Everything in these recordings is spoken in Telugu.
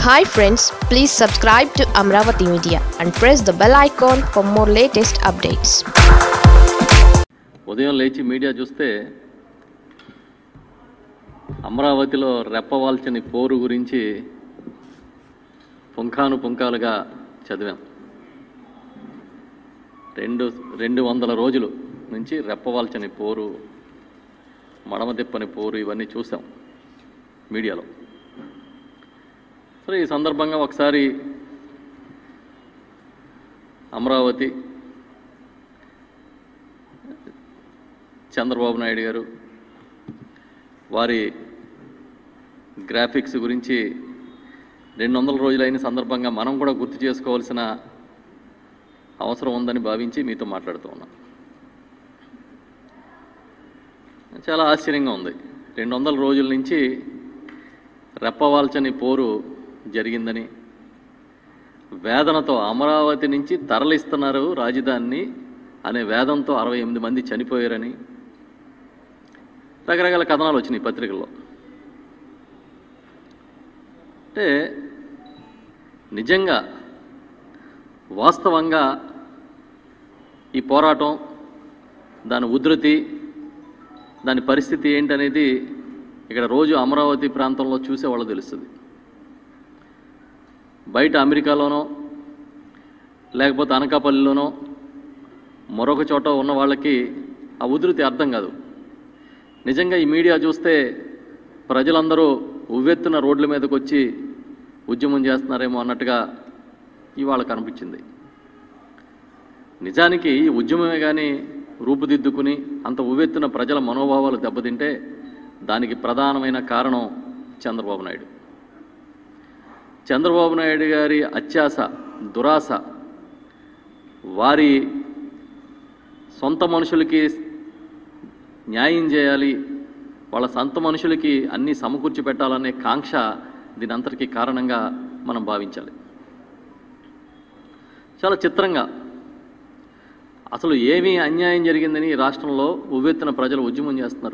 hi friends please subscribe to Amaravati media and press the bell icon for more latest updates ఉదయం లేచి మీడియా చూస్తే అమరావతిలో రెప్పవాల్చని పోరు గురించి పుంఖాను పుంఖాలుగా చదివాం రెండు రెండు వందల రోజులు నుంచి రెప్పవాల్చని పోరు మడమ తిప్పని పోరు ఇవన్నీ చూసాం మీడియాలో సరే ఈ సందర్భంగా ఒకసారి అమరావతి చంద్రబాబు నాయుడు గారు వారి గ్రాఫిక్స్ గురించి రెండు వందల రోజులైన సందర్భంగా మనం కూడా గుర్తు చేసుకోవాల్సిన అవసరం ఉందని భావించి మీతో మాట్లాడుతూ ఉన్నాం చాలా ఆశ్చర్యంగా ఉంది రెండు వందల రోజుల నుంచి రెప్పవాల్చని పోరు జరిగిందని వేదనతో అమరావతి నుంచి తరలిస్తున్నారు రాజధానిని అనే వేదంతో అరవై ఎనిమిది మంది చనిపోయారని రకరకాల కథనాలు వచ్చినాయి పత్రికల్లో అంటే నిజంగా వాస్తవంగా ఈ పోరాటం దాని ఉధృతి దాని పరిస్థితి ఏంటనేది ఇక్కడ రోజు అమరావతి ప్రాంతంలో చూసే వాళ్ళు తెలుస్తుంది బయట అమెరికాలోనో లేకపోతే అనకాపల్లిలోనో మరొక చోట ఉన్న వాళ్ళకి ఆ ఉధృతి అర్థం కాదు నిజంగా ఈ మీడియా చూస్తే ప్రజలందరూ ఉవ్వెత్తున రోడ్ల మీదకి వచ్చి ఉద్యమం చేస్తున్నారేమో అన్నట్టుగా ఇవాళ కనిపించింది నిజానికి ఈ ఉద్యమమే కానీ రూపుదిద్దుకుని అంత ఉవ్వెత్తున ప్రజల మనోభావాలు దెబ్బతింటే దానికి ప్రధానమైన కారణం చంద్రబాబు నాయుడు చంద్రబాబు నాయుడు గారి అత్యాస దురాశ వారి సొంత మనుషులకి న్యాయం చేయాలి వాళ్ళ సొంత మనుషులకి అన్నీ సమకూర్చి పెట్టాలనే కాంక్ష దీని అంతటికీ కారణంగా మనం భావించాలి చాలా చిత్రంగా అసలు ఏమీ అన్యాయం జరిగిందని ఈ రాష్ట్రంలో ఉవ్వెత్తున ప్రజలు ఉద్యమం చేస్తున్నారు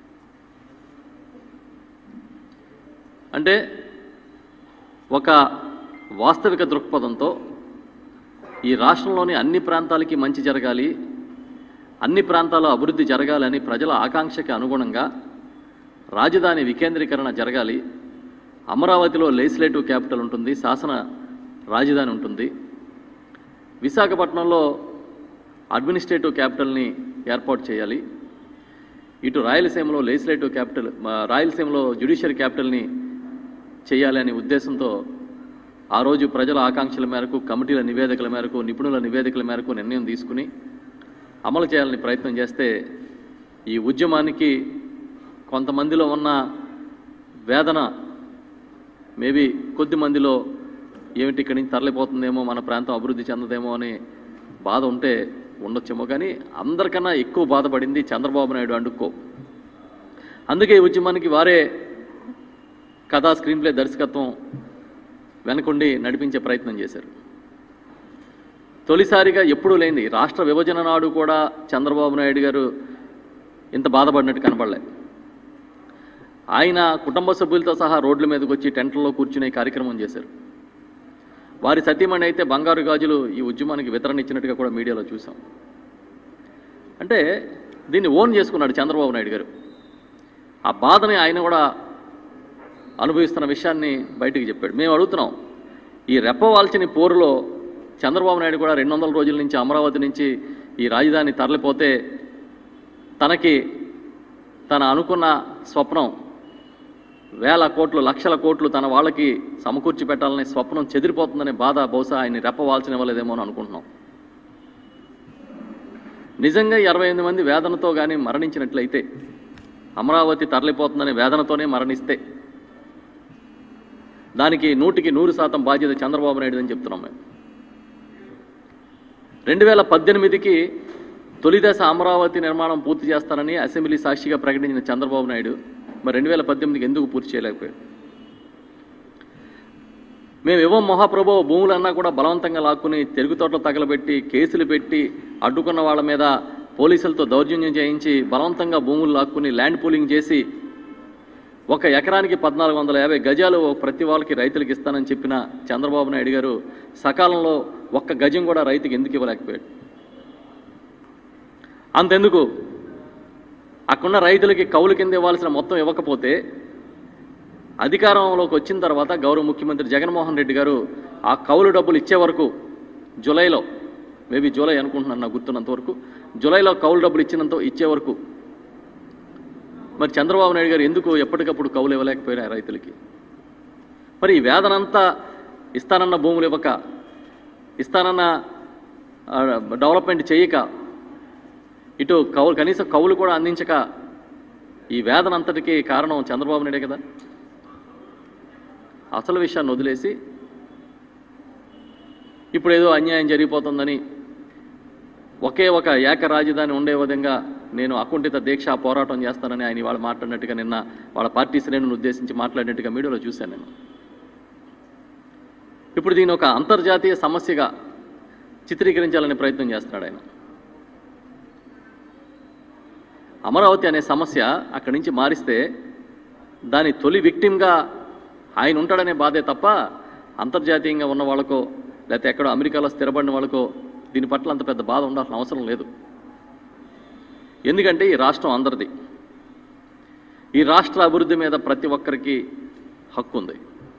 అంటే ఒక వాస్తవిక దృక్పథంతో ఈ రాష్ట్రంలోని అన్ని ప్రాంతాలకి మంచి జరగాలి అన్ని ప్రాంతాల్లో అభివృద్ధి జరగాలని ప్రజల ఆకాంక్షకి అనుగుణంగా రాజధాని వికేంద్రీకరణ జరగాలి అమరావతిలో లెజిస్లేటివ్ క్యాపిటల్ ఉంటుంది శాసన రాజధాని ఉంటుంది విశాఖపట్నంలో అడ్మినిస్ట్రేటివ్ క్యాపిటల్ని ఏర్పాటు చేయాలి ఇటు రాయలసీమలో లెజిస్లేటివ్ క్యాపిటల్ మా రాయలసీమలో జ్యుడిషియరీ క్యాపిటల్ని చేయాలి అనే ఉద్దేశంతో ఆ రోజు ప్రజల ఆకాంక్షల మేరకు కమిటీల నివేదికల మేరకు నిపుణుల నివేదికల మేరకు నిర్ణయం తీసుకుని అమలు చేయాలని ప్రయత్నం చేస్తే ఈ ఉద్యమానికి కొంతమందిలో ఉన్న వేదన మేబీ కొద్ది మందిలో ఏమిటి ఇక్కడి నుంచి తరలిపోతుందేమో మన ప్రాంతం అభివృద్ధి చెందదేమో అని బాధ ఉంటే ఉండొచ్చేమో కానీ అందరికన్నా ఎక్కువ బాధపడింది చంద్రబాబు నాయుడు అండుకో అందుకే ఈ ఉద్యమానికి వారే కథా స్క్రీన్ ప్లే దర్శకత్వం వెనకుండి నడిపించే ప్రయత్నం చేశారు తొలిసారిగా ఎప్పుడూ లేనిది రాష్ట్ర విభజన నాడు కూడా చంద్రబాబు నాయుడు గారు ఇంత బాధపడినట్టు కనపడలే ఆయన కుటుంబ సభ్యులతో సహా రోడ్ల మీదకి వచ్చి టెంట్లలో కూర్చునే కార్యక్రమం చేశారు వారి సతీమణి అయితే బంగారు గాజులు ఈ ఉద్యమానికి వితరణ ఇచ్చినట్టుగా కూడా మీడియాలో చూసాం అంటే దీన్ని ఓన్ చేసుకున్నాడు చంద్రబాబు నాయుడు గారు ఆ బాధని ఆయన కూడా అనుభవిస్తున్న విషయాన్ని బయటికి చెప్పాడు మేము అడుగుతున్నాం ఈ రెప్పవాల్చిన పోరులో చంద్రబాబు నాయుడు కూడా రెండు వందల రోజుల నుంచి అమరావతి నుంచి ఈ రాజధాని తరలిపోతే తనకి తన అనుకున్న స్వప్నం వేల కోట్లు లక్షల కోట్లు తన వాళ్ళకి సమకూర్చి పెట్టాలనే స్వప్నం చెదిరిపోతుందనే బాధ బహుశా ఆయన్ని రెప్పవాల్సిన ఇవ్వలేదేమో అని అనుకుంటున్నాం నిజంగా ఇరవై ఎనిమిది మంది వేదనతో కానీ మరణించినట్లయితే అమరావతి తరలిపోతుందనే వేదనతోనే మరణిస్తే దానికి నూటికి నూరు శాతం బాధ్యత చంద్రబాబు నాయుడు అని చెప్తున్నాం మేము రెండు వేల పద్దెనిమిదికి తొలిదశ అమరావతి నిర్మాణం పూర్తి చేస్తానని అసెంబ్లీ సాక్షిగా ప్రకటించిన చంద్రబాబు నాయుడు మరి రెండు వేల పద్దెనిమిదికి ఎందుకు పూర్తి చేయలేకపోయాడు మేము ఇవ్వం మహాప్రభు భూములన్నా కూడా బలవంతంగా లాక్కుని తెరుగుతోటలు తగలబెట్టి కేసులు పెట్టి అడ్డుకున్న వాళ్ళ మీద పోలీసులతో దౌర్జన్యం చేయించి బలవంతంగా భూములు లాక్కుని ల్యాండ్ పూలింగ్ చేసి ఒక ఎకరానికి పద్నాలుగు వందల యాభై గజాలు ప్రతి వాళ్ళకి రైతులకు ఇస్తానని చెప్పిన చంద్రబాబు నాయుడు గారు సకాలంలో ఒక్క గజం కూడా రైతుకి ఎందుకు ఇవ్వలేకపోయాడు అంతెందుకు అక్కడున్న రైతులకి కౌలు కింద ఇవ్వాల్సిన మొత్తం ఇవ్వకపోతే అధికారంలోకి వచ్చిన తర్వాత గౌరవ ముఖ్యమంత్రి జగన్మోహన్ రెడ్డి గారు ఆ కౌలు డబ్బులు ఇచ్చే వరకు జూలైలో మేబీ జూలై అనుకుంటున్నాను నాకు గుర్తున్నంత వరకు జూలైలో కౌలు డబ్బులు ఇచ్చినంత ఇచ్చే వరకు మరి చంద్రబాబు నాయుడు గారు ఎందుకు ఎప్పటికప్పుడు కౌలు ఇవ్వలేకపోయినా రైతులకి మరి ఈ వేదనంతా ఇస్తానన్న భూములు ఇవ్వక ఇస్తానన్న ఆ, డెవలప్మెంట్ చేయక ఇటు కౌలు కనీసం కౌలు కూడా అందించక ఈ వేదన అంతటికీ కారణం చంద్రబాబు నాయుడే కదా అసలు విషయాన్ని వదిలేసి ఇప్పుడు ఏదో అన్యాయం జరిగిపోతుందని ఒకే ఒక ఏక రాజధాని ఉండే విధంగా నేను అకుంఠిత దీక్ష పోరాటం చేస్తానని ఆయన ఇవాళ మాట్లాడినట్టుగా నిన్న వాళ్ళ పార్టీ శ్రేణులను ఉద్దేశించి మాట్లాడినట్టుగా మీడియాలో చూశాను నేను ఇప్పుడు దీని ఒక అంతర్జాతీయ సమస్యగా చిత్రీకరించాలనే ప్రయత్నం చేస్తున్నాడు ఆయన అమరావతి అనే సమస్య అక్కడి నుంచి మారిస్తే దాని తొలి విక్టిమ్గా ఆయన ఉంటాడనే బాధే తప్ప అంతర్జాతీయంగా ఉన్న వాళ్ళకో లేకపోతే ఎక్కడో అమెరికాలో స్థిరపడిన వాళ్ళకో దీని పట్ల అంత పెద్ద బాధ ఉండాల్సిన అవసరం లేదు ఎందుకంటే ఈ రాష్ట్రం అందరిది ఈ రాష్ట్ర అభివృద్ధి మీద ప్రతి ఒక్కరికి హక్కు ఉంది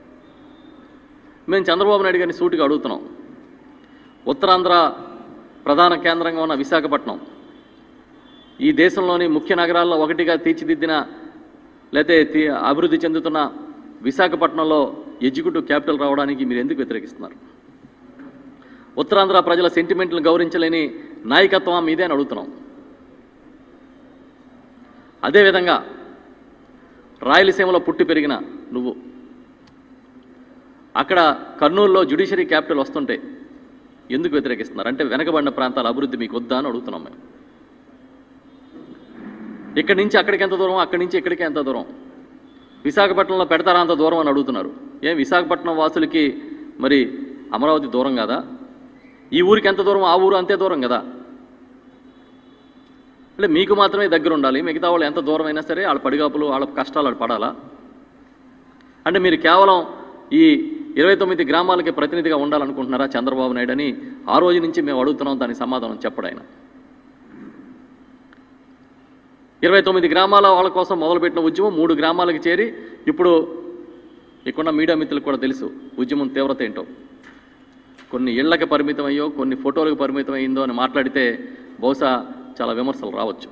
మేము చంద్రబాబు నాయుడు గారిని సూటిగా అడుగుతున్నాం ఉత్తరాంధ్ర ప్రధాన కేంద్రంగా ఉన్న విశాఖపట్నం ఈ దేశంలోని ముఖ్య నగరాల్లో ఒకటిగా తీర్చిదిద్దిన లేతే తీ- అభివృద్ధి చెందుతున్న విశాఖపట్నంలో ఎగ్జిక్యూటివ్ క్యాపిటల్ రావడానికి మీరు ఎందుకు వ్యతిరేకిస్తున్నారు ఉత్తరాంధ్ర ప్రజల సెంటిమెంట్లను గౌరవించలేని నాయకత్వం మీదే అని అడుగుతున్నాం అదేవిధంగా రాయలసీమలో పుట్టి పెరిగిన నువ్వు అక్కడ కర్నూలులో జ్యుడిషియరీ క్యాపిటల్ వస్తుంటే ఎందుకు వ్యతిరేకిస్తున్నారు అంటే వెనకబడిన ప్రాంతాల అభివృద్ధి మీకు వద్దా అని అడుగుతున్నాం మేము ఇక్కడి నుంచి అక్కడికి ఎంత దూరం అక్కడి నుంచి ఇక్కడికి ఎంత దూరం విశాఖపట్నంలో పెడతారా అంత దూరం అని అడుగుతున్నారు ఏం విశాఖపట్నం వాసులకి మరి అమరావతి దూరం కదా ఈ ఊరికి ఎంత దూరం ఆ ఊరు అంతే దూరం కదా అంటే మీకు మాత్రమే దగ్గర ఉండాలి మిగతా వాళ్ళు ఎంత దూరం అయినా సరే వాళ్ళ పడిగాపులు వాళ్ళ కష్టాలు వాళ్ళు పడాలా అంటే మీరు కేవలం ఈ ఇరవై తొమ్మిది గ్రామాలకి ప్రతినిధిగా ఉండాలనుకుంటున్నారా చంద్రబాబు నాయుడు అని ఆ రోజు నుంచి మేము అడుగుతున్నాం దానికి సమాధానం చెప్పడు ఆయన ఇరవై తొమ్మిది గ్రామాల వాళ్ళ కోసం మొదలుపెట్టిన ఉద్యమం మూడు గ్రామాలకు చేరి ఇప్పుడు ఇక్కడున్న మీడియా మిత్రులకు కూడా తెలుసు ఉద్యమం తీవ్రత ఏంటో కొన్ని ఇళ్లకి పరిమితం అయ్యో కొన్ని ఫోటోలకు పరిమితం అయిందో అని మాట్లాడితే బహుశా చాలా విమర్శలు రావచ్చు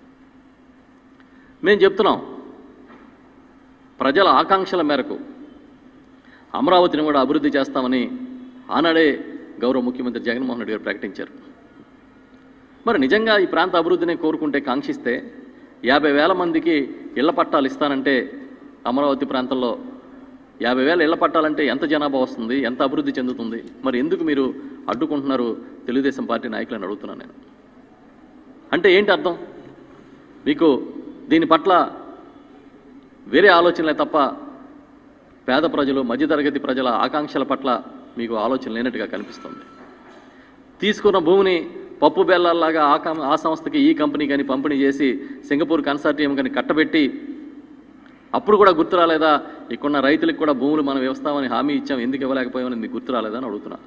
మేము చెప్తున్నాం ప్రజల ఆకాంక్షల మేరకు అమరావతిని కూడా అభివృద్ధి చేస్తామని ఆనాడే గౌరవ ముఖ్యమంత్రి జగన్మోహన్ రెడ్డి గారు ప్రకటించారు మరి నిజంగా ఈ ప్రాంత అభివృద్ధిని కోరుకుంటే కాంక్షిస్తే యాభై వేల మందికి ఇళ్ల పట్టాలు ఇస్తానంటే అమరావతి ప్రాంతంలో యాభై వేల ఇళ్ల పట్టాలంటే ఎంత జనాభా వస్తుంది ఎంత అభివృద్ధి చెందుతుంది మరి ఎందుకు మీరు అడ్డుకుంటున్నారు తెలుగుదేశం పార్టీ నాయకులను అడుగుతున్నాను నేను అంటే ఏంటి అర్థం మీకు దీని పట్ల వేరే ఆలోచనలే తప్ప పేద ప్రజలు మధ్యతరగతి ప్రజల ఆకాంక్షల పట్ల మీకు ఆలోచన లేనట్టుగా కనిపిస్తుంది తీసుకున్న భూమిని పప్పు బెల్లాల్లాగా ఆ కం ఆ సంస్థకి ఈ కంపెనీ కానీ పంపిణీ చేసి సింగపూర్ కన్సార్టియం కానీ కట్టబెట్టి అప్పుడు కూడా గుర్తు రాలేదా ఇక్కడున్న రైతులకు కూడా భూములు మనం ఇస్తామని హామీ ఇచ్చాం ఎందుకు ఇవ్వలేకపోయామని మీకు గుర్తు రాలేదా అని అడుగుతున్నా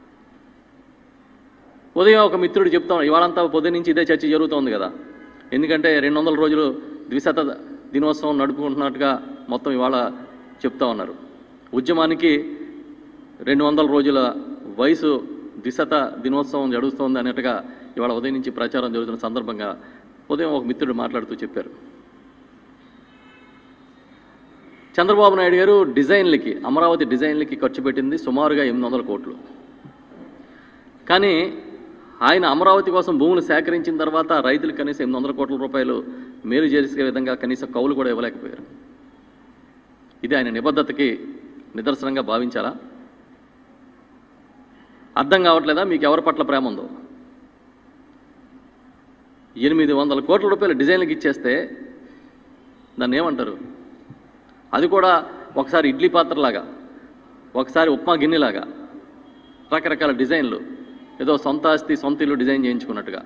ఉదయం ఒక మిత్రుడు చెప్తాం ఇవాళంతా పొద్దు నుంచి ఇదే చర్చ జరుగుతోంది కదా ఎందుకంటే రెండు వందల రోజులు ద్విశత దినోత్సవం నడుపుకుంటున్నట్టుగా మొత్తం ఇవాళ చెప్తా ఉన్నారు ఉద్యమానికి రెండు వందల రోజుల వయసు ద్విశత దినోత్సవం జరుగుతోంది అన్నట్టుగా ఇవాళ ఉదయం నుంచి ప్రచారం జరుగుతున్న సందర్భంగా ఉదయం ఒక మిత్రుడు మాట్లాడుతూ చెప్పారు చంద్రబాబు నాయుడు గారు డిజైన్లకి అమరావతి డిజైన్లకి ఖర్చు పెట్టింది సుమారుగా ఎనిమిది వందల కోట్లు కానీ ఆయన అమరావతి కోసం భూములు సేకరించిన తర్వాత రైతులకు కనీసం ఎనిమిది వందల కోట్ల రూపాయలు మేలు చేసే విధంగా కనీసం కౌలు కూడా ఇవ్వలేకపోయారు ఇది ఆయన నిబద్ధతకి నిదర్శనంగా భావించాలా అర్థం కావట్లేదా మీకు ఎవరి పట్ల ప్రేమ ఉందో ఎనిమిది వందల కోట్ల రూపాయలు డిజైన్లకు ఇచ్చేస్తే దాన్ని ఏమంటారు అది కూడా ఒకసారి ఇడ్లీ పాత్రలాగా ఒకసారి ఉప్మా గిన్నెలాగా రకరకాల డిజైన్లు ఏదో సొంత ఆస్తి సొంత ఇల్లు డిజైన్ చేయించుకున్నట్టుగా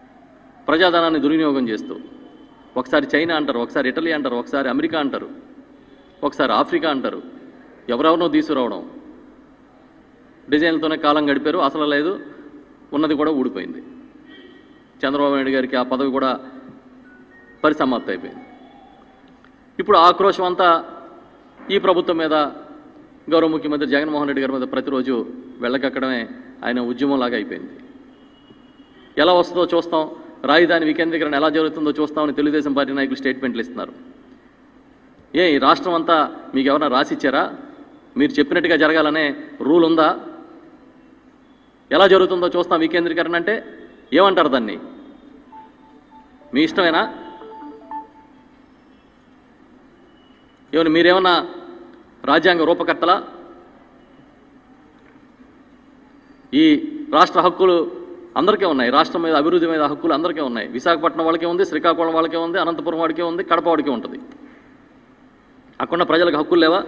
ప్రజాధనాన్ని దుర్వినియోగం చేస్తూ ఒకసారి చైనా అంటారు ఒకసారి ఇటలీ అంటారు ఒకసారి అమెరికా అంటారు ఒకసారి ఆఫ్రికా అంటారు ఎవరెవరినో తీసుకురావడం డిజైన్లతోనే కాలం గడిపారు అసలు లేదు ఉన్నది కూడా ఊడిపోయింది చంద్రబాబు నాయుడు గారికి ఆ పదవి కూడా పరిసమాప్తి అయిపోయింది ఇప్పుడు ఆక్రోశం అంతా ఈ ప్రభుత్వం మీద గౌరవ ముఖ్యమంత్రి జగన్మోహన్ రెడ్డి గారి మీద ప్రతిరోజు వెళ్ళకక్కడమే ఆయన ఉద్యమంలాగా అయిపోయింది ఎలా వస్తుందో చూస్తాం రాజధాని వికేంద్రీకరణ ఎలా జరుగుతుందో చూస్తామని తెలుగుదేశం పార్టీ నాయకులు స్టేట్మెంట్లు ఇస్తున్నారు ఏ ఈ రాష్ట్రం అంతా మీకు ఎవరైనా రాసిచ్చారా మీరు చెప్పినట్టుగా జరగాలనే రూల్ ఉందా ఎలా జరుగుతుందో చూస్తాం వికేంద్రీకరణ అంటే ఏమంటారు దాన్ని మీ ఇష్టమేనా ఏమన్నా మీరేమన్నా రాజ్యాంగ రూపకర్తలా ఈ రాష్ట్ర హక్కులు అందరికీ ఉన్నాయి రాష్ట్రం మీద అభివృద్ధి మీద హక్కులు అందరికీ ఉన్నాయి విశాఖపట్నం వాళ్ళకే ఉంది శ్రీకాకుళం వాళ్ళకే ఉంది అనంతపురం వాడికే ఉంది కడప వాడికే ఉంటుంది అక్కడ ప్రజలకు హక్కులు లేవా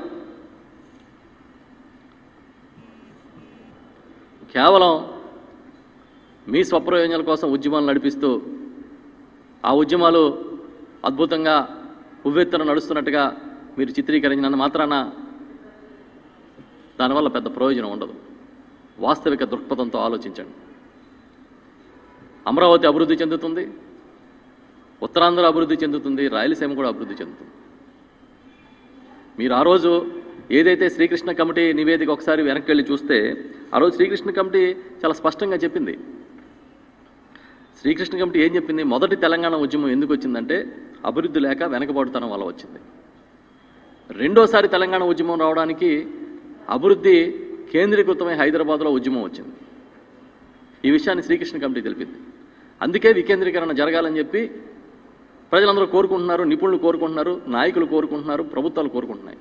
కేవలం మీ స్వప్రయోజనాల కోసం ఉద్యమాలు నడిపిస్తూ ఆ ఉద్యమాలు అద్భుతంగా ఉవ్వెత్తున నడుస్తున్నట్టుగా మీరు చిత్రీకరించినంత మాత్రాన దానివల్ల పెద్ద ప్రయోజనం ఉండదు వాస్తవిక దృక్పథంతో ఆలోచించండి అమరావతి అభివృద్ధి చెందుతుంది ఉత్తరాంధ్ర అభివృద్ధి చెందుతుంది రాయలసీమ కూడా అభివృద్ధి చెందుతుంది మీరు ఆ రోజు ఏదైతే శ్రీకృష్ణ కమిటీ నివేదిక ఒకసారి వెనక్కి వెళ్ళి చూస్తే ఆ రోజు శ్రీకృష్ణ కమిటీ చాలా స్పష్టంగా చెప్పింది శ్రీకృష్ణ కమిటీ ఏం చెప్పింది మొదటి తెలంగాణ ఉద్యమం ఎందుకు వచ్చిందంటే అభివృద్ధి లేక వెనకబడుతనం వల్ల వచ్చింది రెండోసారి తెలంగాణ ఉద్యమం రావడానికి అభివృద్ధి కేంద్రీకృతమై హైదరాబాద్లో ఉద్యమం వచ్చింది ఈ విషయాన్ని శ్రీకృష్ణ కమిటీ తెలిపింది అందుకే వికేంద్రీకరణ జరగాలని చెప్పి ప్రజలందరూ కోరుకుంటున్నారు నిపుణులు కోరుకుంటున్నారు నాయకులు కోరుకుంటున్నారు ప్రభుత్వాలు కోరుకుంటున్నాయి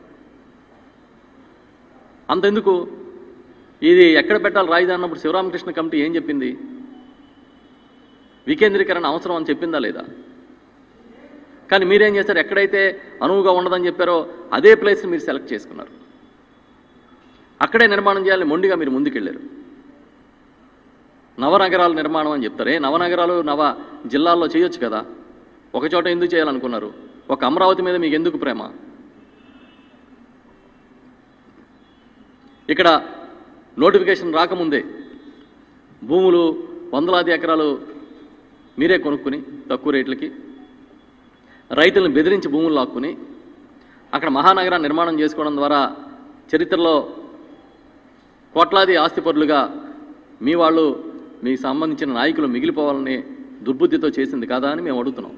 అంతెందుకు ఇది ఎక్కడ పెట్టాలి రాజధాని అన్నప్పుడు శివరామకృష్ణ కమిటీ ఏం చెప్పింది వికేంద్రీకరణ అవసరం అని చెప్పిందా లేదా కానీ మీరేం చేశారు ఎక్కడైతే అనువుగా ఉండదని చెప్పారో అదే ప్లేస్ని మీరు సెలెక్ట్ చేసుకున్నారు అక్కడే నిర్మాణం చేయాలని మొండిగా మీరు ముందుకెళ్ళారు నవనగరాల నిర్మాణం అని చెప్తారు ఏ నవనగరాలు నవ జిల్లాల్లో చేయొచ్చు కదా ఒక చోట ఎందుకు చేయాలనుకున్నారు ఒక అమరావతి మీద మీకు ఎందుకు ప్రేమ ఇక్కడ నోటిఫికేషన్ రాకముందే భూములు వందలాది ఎకరాలు మీరే కొనుక్కుని తక్కువ రేట్లకి రైతులను బెదిరించి భూములు లాక్కుని అక్కడ మహానగరాన్ని నిర్మాణం చేసుకోవడం ద్వారా చరిత్రలో కోట్లాది ఆస్తిపరులుగా మీ వాళ్ళు మీకు సంబంధించిన నాయకులు మిగిలిపోవాలని దుర్బుద్ధితో చేసింది కాదా అని మేము అడుగుతున్నాం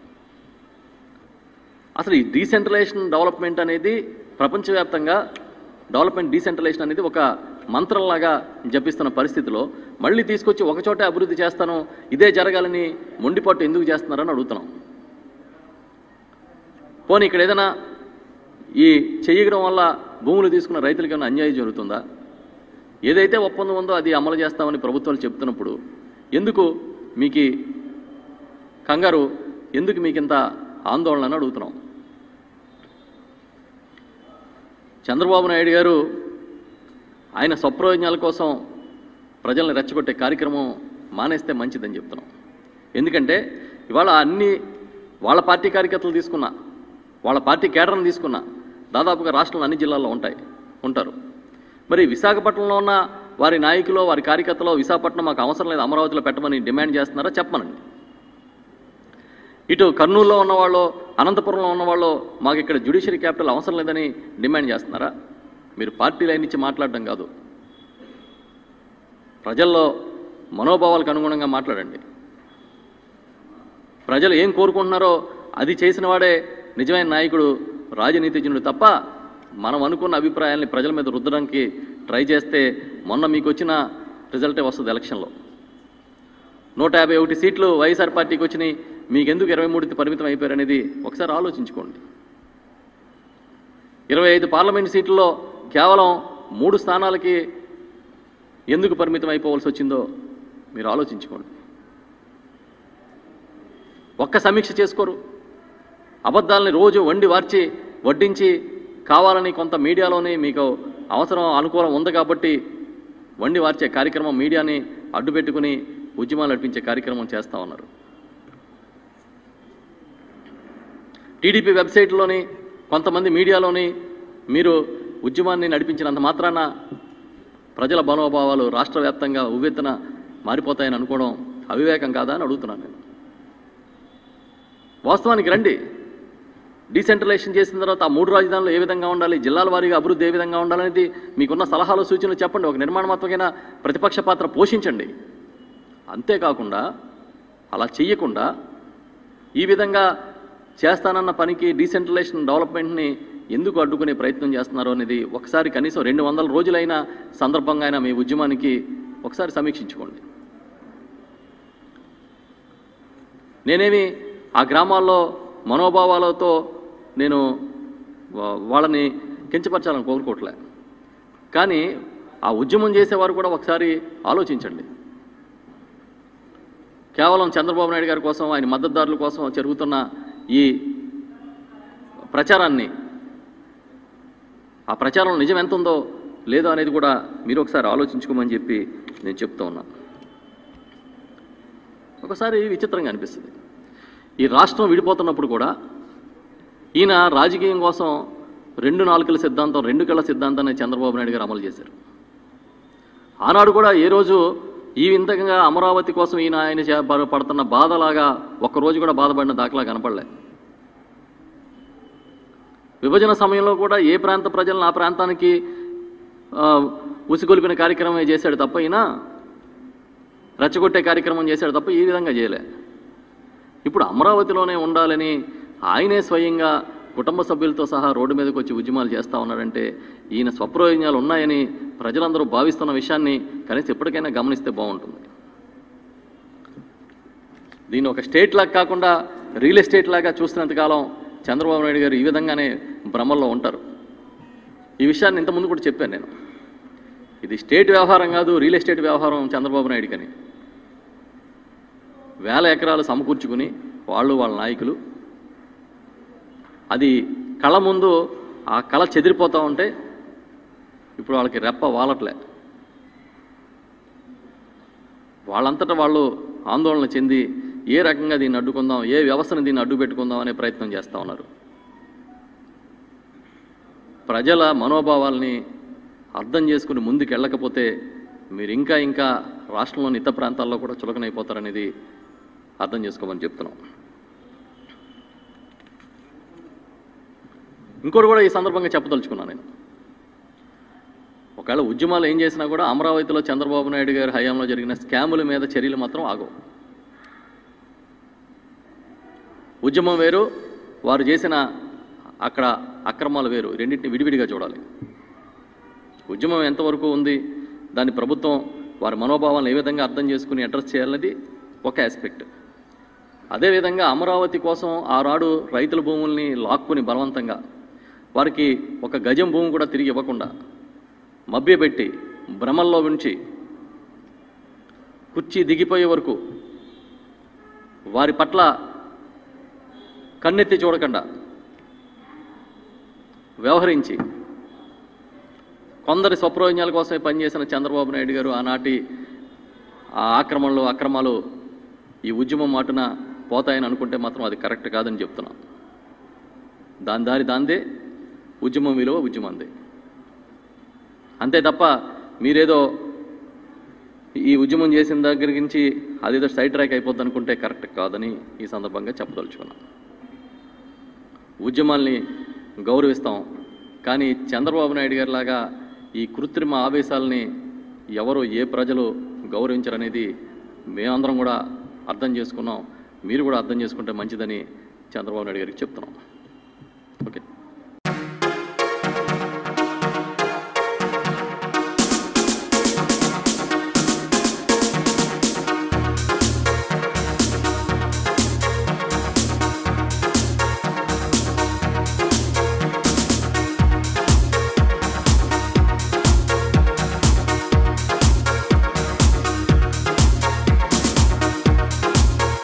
అసలు ఈ డీసెంట్రలైజేషన్ డెవలప్మెంట్ అనేది ప్రపంచవ్యాప్తంగా డెవలప్మెంట్ డీసెంట్రలైజేషన్ అనేది ఒక మంత్రంలాగా జపిస్తున్న పరిస్థితిలో మళ్ళీ తీసుకొచ్చి ఒకచోటే అభివృద్ధి చేస్తాను ఇదే జరగాలని మొండిపట్టు ఎందుకు చేస్తున్నారని అడుగుతున్నాం పోనీ ఇక్కడ ఏదైనా ఈ చేయడం వల్ల భూములు తీసుకున్న రైతులకి ఏమైనా అన్యాయం జరుగుతుందా ఏదైతే ఒప్పందం ఉందో అది అమలు చేస్తామని ప్రభుత్వాలు చెప్తున్నప్పుడు ఎందుకు మీకు ఈ కంగారు ఎందుకు మీకు ఇంత ఆందోళన అని అడుగుతున్నాం చంద్రబాబు నాయుడు గారు ఆయన స్వప్రయోజనాల కోసం ప్రజల్ని రెచ్చగొట్టే కార్యక్రమం మానేస్తే మంచిదని చెప్తున్నాం ఎందుకంటే ఇవాళ అన్ని వాళ్ళ పార్టీ కార్యకర్తలు తీసుకున్నా వాళ్ళ పార్టీ కేడర్ని తీసుకున్నా దాదాపుగా రాష్ట్రంలో అన్ని జిల్లాల్లో ఉంటాయి ఉంటారు మరి విశాఖపట్నంలో ఉన్న వారి నాయకులు వారి కార్యకర్తలు విశాఖపట్నం మాకు అవసరం లేదు అమరావతిలో పెట్టమని డిమాండ్ చేస్తున్నారా చెప్పమనండి ఇటు కర్నూలులో ఉన్నవాళ్ళు అనంతపురంలో ఉన్నవాళ్ళు మాకు ఇక్కడ జ్యుడిషియరీ క్యాపిటల్ అవసరం లేదని డిమాండ్ చేస్తున్నారా మీరు పార్టీ లైన్ ఇచ్చి మాట్లాడడం కాదు ప్రజల్లో మనోభావాలకు అనుగుణంగా మాట్లాడండి ప్రజలు ఏం కోరుకుంటున్నారో అది చేసిన వాడే నిజమైన నాయకుడు రాజనీతిజ్ఞుడు తప్ప మనం అనుకున్న అభిప్రాయాల్ని ప్రజల మీద రుద్దడానికి ట్రై చేస్తే మొన్న మీకు వచ్చిన రిజల్టే వస్తుంది ఎలక్షన్లో నూట యాభై ఒకటి సీట్లు వైఎస్ఆర్ పార్టీకి వచ్చినాయి మీకెందుకు ఇరవై మూడుకి పరిమితం అయిపోయారనేది ఒకసారి ఆలోచించుకోండి ఇరవై ఐదు పార్లమెంట్ సీట్లలో కేవలం మూడు స్థానాలకి ఎందుకు పరిమితం అయిపోవలసి వచ్చిందో మీరు ఆలోచించుకోండి ఒక్క సమీక్ష చేసుకోరు అబద్ధాలని రోజు వండి వార్చి వడ్డించి కావాలని కొంత మీడియాలోనే మీకు అవసరం అనుకూలం ఉంది కాబట్టి వండి వార్చే కార్యక్రమం మీడియాని అడ్డుపెట్టుకుని ఉద్యమాలు నడిపించే కార్యక్రమం చేస్తా ఉన్నారు టీడీపీ వెబ్సైట్లోని కొంతమంది మీడియాలోని మీరు ఉద్యమాన్ని నడిపించినంత మాత్రాన ప్రజల మనోభావాలు రాష్ట్ర వ్యాప్తంగా ఉవ్వెత్తున మారిపోతాయని అనుకోవడం అవివేకం కాదా అని అడుగుతున్నాను నేను వాస్తవానికి రండి డీసెంట్రలైజేషన్ చేసిన తర్వాత ఆ మూడు రాజధానులు ఏ విధంగా ఉండాలి జిల్లాల వారీగా అభివృద్ధి ఏ విధంగా ఉండాలనేది మీకున్న సలహాలు సూచనలు చెప్పండి ఒక నిర్మాణాత్మకమైన ప్రతిపక్ష పాత్ర పోషించండి అంతేకాకుండా అలా చెయ్యకుండా ఈ విధంగా చేస్తానన్న పనికి డీసెంట్రలైజేషన్ డెవలప్మెంట్ని ఎందుకు అడ్డుకునే ప్రయత్నం చేస్తున్నారు అనేది ఒకసారి కనీసం రెండు వందల రోజులైన సందర్భంగా అయినా మీ ఉద్యమానికి ఒకసారి సమీక్షించుకోండి నేనేమి ఆ గ్రామాల్లో మనోభావాలతో నేను వా- వాళ్ళని కించపరచాలని కోరుకోవట్లే కానీ ఆ ఉద్యమం చేసేవారు కూడా ఒకసారి ఆలోచించండి కేవలం చంద్రబాబు నాయుడు గారి కోసం ఆయన మద్దతుదారుల కోసం జరుగుతున్న ఈ ప్రచారాన్ని ఆ ప్రచారం నిజం ఎంత ఉందో లేదో అనేది కూడా మీరు ఒకసారి ఆలోచించుకోమని చెప్పి నేను చెప్తా ఉన్నా ఒకసారి విచిత్రంగా అనిపిస్తుంది ఈ రాష్ట్రం విడిపోతున్నప్పుడు కూడా ఈయన రాజకీయం కోసం రెండు నాలుకల సిద్ధాంతం రెండు కళ్ళ సిద్ధాంతాన్ని చంద్రబాబు నాయుడు గారు అమలు చేశారు ఆనాడు కూడా ఏ రోజు ఈ వింతగా అమరావతి కోసం ఈయన ఆయన చే- పడ- పడుతున్న బాధలాగా ఒక్కరోజు కూడా బాధపడిన దాఖలా కనపడలే విభజన సమయంలో కూడా ఏ ప్రాంత ప్రజలను ఆ ప్రాంతానికి ఆ, ఉసిగొలిపిన కార్యక్రమమే చేశాడు తప్ప ఈయన రెచ్చగొట్టే కార్యక్రమం చేశాడు తప్ప ఈ విధంగా చేయలే ఇప్పుడు అమరావతిలోనే ఉండాలని ఆయనే స్వయంగా కుటుంబ సభ్యులతో సహా రోడ్డు మీదకి వచ్చి ఉద్యమాలు చేస్తూ ఉన్నాడంటే ఈయన స్వప్రయోజనాలు ఉన్నాయని ప్రజలందరూ భావిస్తున్న విషయాన్ని కనీసం ఎప్పటికైనా గమనిస్తే బాగుంటుంది దీన్ని ఒక స్టేట్ లాగా కాకుండా రియల్ ఎస్టేట్ లాగా చూస్తున్నంతకాలం చంద్రబాబు నాయుడు గారు ఈ విధంగానే భ్రమల్లో ఉంటారు ఈ విషయాన్ని ఇంతకుముందు కూడా చెప్పాను నేను ఇది స్టేట్ వ్యవహారం కాదు రియల్ ఎస్టేట్ వ్యవహారం చంద్రబాబు నాయుడుకని వేల ఎకరాలు సమకూర్చుకుని వాళ్ళు వాళ్ళ నాయకులు అది కళ ముందు ఆ కళ చెదిరిపోతూ ఉంటే ఇప్పుడు వాళ్ళకి రెప్ప వాలట్లే వాళ్ళంతటా వాళ్ళు ఆందోళన చెంది ఏ రకంగా దీన్ని అడ్డుకుందాం ఏ వ్యవస్థను దీన్ని అడ్డు పెట్టుకుందాం అనే ప్రయత్నం చేస్తూ ఉన్నారు ప్రజల మనోభావాల్ని అర్థం చేసుకుని ముందుకు వెళ్ళకపోతే మీరు ఇంకా ఇంకా రాష్ట్రంలోని ఇతర ప్రాంతాల్లో కూడా చులకనైపోతారనేది అర్థం చేసుకోమని చెప్తున్నాం ఇంకోటి కూడా ఈ సందర్భంగా చెప్పదలుచుకున్నాను నేను ఒకవేళ ఉద్యమాలు ఏం చేసినా కూడా అమరావతిలో చంద్రబాబు నాయుడు గారి హయాంలో జరిగిన స్కాముల మీద చర్యలు మాత్రం ఆగవు ఉద్యమం వేరు వారు చేసిన అక్కడ అక్రమాలు వేరు రెండింటిని విడివిడిగా చూడాలి ఉద్యమం ఎంతవరకు ఉంది దాన్ని ప్రభుత్వం వారి మనోభావాలను ఏ విధంగా అర్థం చేసుకుని అడ్రస్ చేయాలన్నది ఒక ఆస్పెక్ట్ అదేవిధంగా అమరావతి కోసం ఆనాడు రైతుల భూముల్ని లాక్కుని బలవంతంగా వారికి ఒక గజం భూమి కూడా తిరిగి ఇవ్వకుండా మభ్యపెట్టి భ్రమల్లో ఉంచి కుర్చీ దిగిపోయే వరకు వారి పట్ల కన్నెత్తి చూడకుండా వ్యవహరించి కొందరి స్వప్రయోజనాల కోసమే పనిచేసిన చంద్రబాబు నాయుడు గారు ఆనాటి ఆ ఆక్రమణలు అక్రమాలు ఈ ఉద్యమం మాటున పోతాయని అనుకుంటే మాత్రం అది కరెక్ట్ కాదని చెప్తున్నాం దాని దారి దాందే ఉద్యమం విలువ ఉద్యమందే అంతే తప్ప మీరేదో ఈ ఉద్యమం చేసిన దగ్గర నుంచి అదేదో సైడ్ ట్రాక్ అయిపోద్ది అనుకుంటే కరెక్ట్ కాదని ఈ సందర్భంగా చెప్పదలుచుకున్నాం ఉద్యమాల్ని గౌరవిస్తాం కానీ చంద్రబాబు నాయుడు గారి లాగా ఈ కృత్రిమ ఆవేశాలని ఎవరు ఏ ప్రజలు గౌరవించరనేది మేమందరం కూడా అర్థం చేసుకున్నాం మీరు కూడా అర్థం చేసుకుంటే మంచిదని చంద్రబాబు నాయుడు గారికి చెప్తున్నాం ఓకే